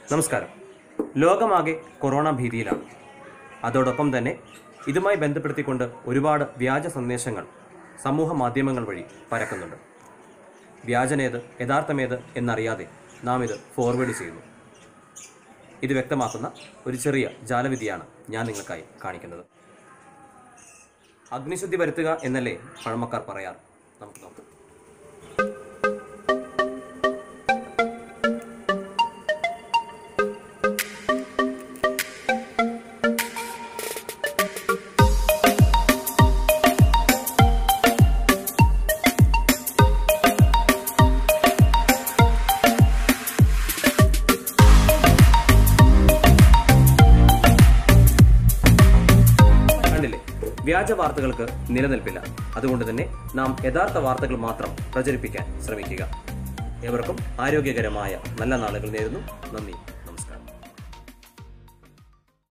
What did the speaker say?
നമസ്കാരം ലോകമാകെ കൊറോണ ഭീതിയിലാണ് അതോടൊപ്പം തന്നെ ഇതുമായി ബന്ധപ്പെടുത്തിക്കൊണ്ട് ഒരുപാട് വ്യാജ സന്ദേശങ്ങൾ സമൂഹ മാധ്യമങ്ങൾ വഴി പരക്കുന്നുണ്ട് വ്യാജനേത് യഥാർത്ഥമേത് എന്നറിയാതെ നാം ഇത് ഫോർവേഡ് ചെയ്യുന്നു ഇത് വ്യക്തമാക്കുന്ന ഒരു ചെറിയ ജാലവിധിയാണ് ഞാൻ നിങ്ങൾക്കായി കാണിക്കുന്നത് അഗ്നിശുദ്ധി വരുത്തുക എന്നല്ലേ പഴമക്കാർ പറയാറ് നമുക്ക് നോക്കാം കണ്ടില്ലേ വ്യാജ വാർത്തകൾക്ക് നിലനിൽപ്പില്ല അതുകൊണ്ട് തന്നെ നാം യഥാർത്ഥ വാർത്തകൾ മാത്രം പ്രചരിപ്പിക്കാൻ ശ്രമിക്കുക ഏവർക്കും ആരോഗ്യകരമായ നല്ല നാളുകൾ നേരുന്നു നന്ദി